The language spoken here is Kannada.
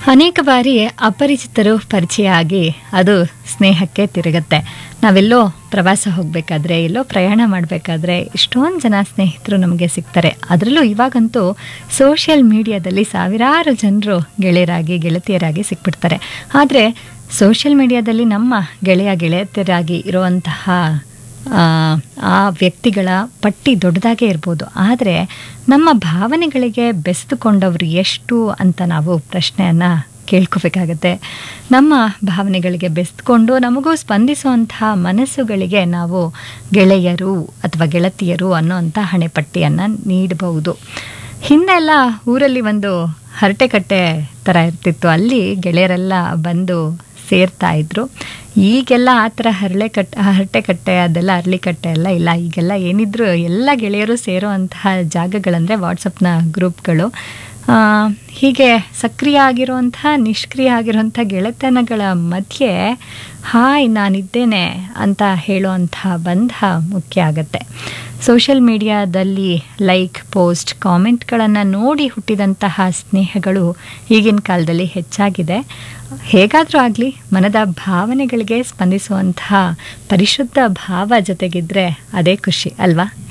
ಅನೇಕ ಬಾರಿ ಅಪರಿಚಿತರು ಪರಿಚಯ ಆಗಿ ಅದು ಸ್ನೇಹಕ್ಕೆ ತಿರುಗುತ್ತೆ ನಾವೆಲ್ಲೋ ಪ್ರವಾಸ ಹೋಗಬೇಕಾದ್ರೆ ಎಲ್ಲೋ ಪ್ರಯಾಣ ಮಾಡಬೇಕಾದ್ರೆ ಎಷ್ಟೊಂದು ಜನ ಸ್ನೇಹಿತರು ನಮಗೆ ಸಿಗ್ತಾರೆ ಅದರಲ್ಲೂ ಇವಾಗಂತೂ ಸೋಷಿಯಲ್ ಮೀಡಿಯಾದಲ್ಲಿ ಸಾವಿರಾರು ಜನರು ಗೆಳೆಯರಾಗಿ ಗೆಳತಿಯರಾಗಿ ಸಿಕ್ಬಿಡ್ತಾರೆ ಆದರೆ ಸೋಷಿಯಲ್ ಮೀಡಿಯಾದಲ್ಲಿ ನಮ್ಮ ಗೆಳೆಯ ಗೆಳೆಯತಿಯರಾಗಿ ಇರುವಂತಹ ಆ, ಆ ವ್ಯಕ್ತಿಗಳ ಪಟ್ಟಿ ದೊಡ್ಡದಾಗೇ ಇರ್ಬೋದು ಆದರೆ ನಮ್ಮ ಭಾವನೆಗಳಿಗೆ ಬೆಸೆದುಕೊಂಡವರು ಎಷ್ಟು ಅಂತ ನಾವು ಪ್ರಶ್ನೆಯನ್ನು ಕೇಳ್ಕೋಬೇಕಾಗತ್ತೆ ನಮ್ಮ ಭಾವನೆಗಳಿಗೆ ಬೆಸೆದುಕೊಂಡು ನಮಗೂ ಸ್ಪಂದಿಸುವಂತಹ ಮನಸ್ಸುಗಳಿಗೆ ನಾವು ಗೆಳೆಯರು ಅಥವಾ ಗೆಳತಿಯರು ಅನ್ನೋಂಥ ಹಣೆಪಟ್ಟಿಯನ್ನು ನೀಡಬಹುದು ಹಿಂದೆಲ್ಲ ಊರಲ್ಲಿ ಒಂದು ಹರಟೆಕಟ್ಟೆ ಥರ ಇರ್ತಿತ್ತು ಅಲ್ಲಿ ಗೆಳೆಯರೆಲ್ಲ ಬಂದು ಸೇರ್ತಾ ಇದ್ರು ಈಗೆಲ್ಲ ಆ ಥರ ಹರಳೆ ಕಟ್ಟೆ ಹರಟೆ ಕಟ್ಟೆ ಅದೆಲ್ಲ ಅರಳಿ ಕಟ್ಟೆ ಎಲ್ಲ ಇಲ್ಲ ಈಗೆಲ್ಲ ಏನಿದ್ರು ಎಲ್ಲ ಗೆಳೆಯರು ಸೇರೋ ಅಂತಹ ಜಾಗಗಳಂದರೆ ವಾಟ್ಸಪ್ನ ಗ್ರೂಪ್ಗಳು ಆ, ಹೀಗೆ ಸಕ್ರಿಯ ಆಗಿರುವಂತಹ ನಿಷ್ಕ್ರಿಯ ಆಗಿರುವಂಥ ಗೆಳೆತನಗಳ ಮಧ್ಯೆ ಹಾಯ್ ನಾನಿದ್ದೇನೆ ಅಂತ ಹೇಳುವಂಥ ಬಂಧ ಮುಖ್ಯ ಆಗತ್ತೆ ಸೋಷಿಯಲ್ ಮೀಡಿಯಾದಲ್ಲಿ ಲೈಕ್ ಪೋಸ್ಟ್ ಕಾಮೆಂಟ್ಗಳನ್ನು ನೋಡಿ ಹುಟ್ಟಿದಂತಹ ಸ್ನೇಹಗಳು ಈಗಿನ ಕಾಲದಲ್ಲಿ ಹೆಚ್ಚಾಗಿದೆ ಹೇಗಾದರೂ ಆಗಲಿ ಮನದ ಭಾವನೆಗಳಿಗೆ ಸ್ಪಂದಿಸುವಂತಹ ಪರಿಶುದ್ಧ ಭಾವ ಜೊತೆಗಿದ್ರೆ ಅದೇ ಖುಷಿ ಅಲ್ವಾ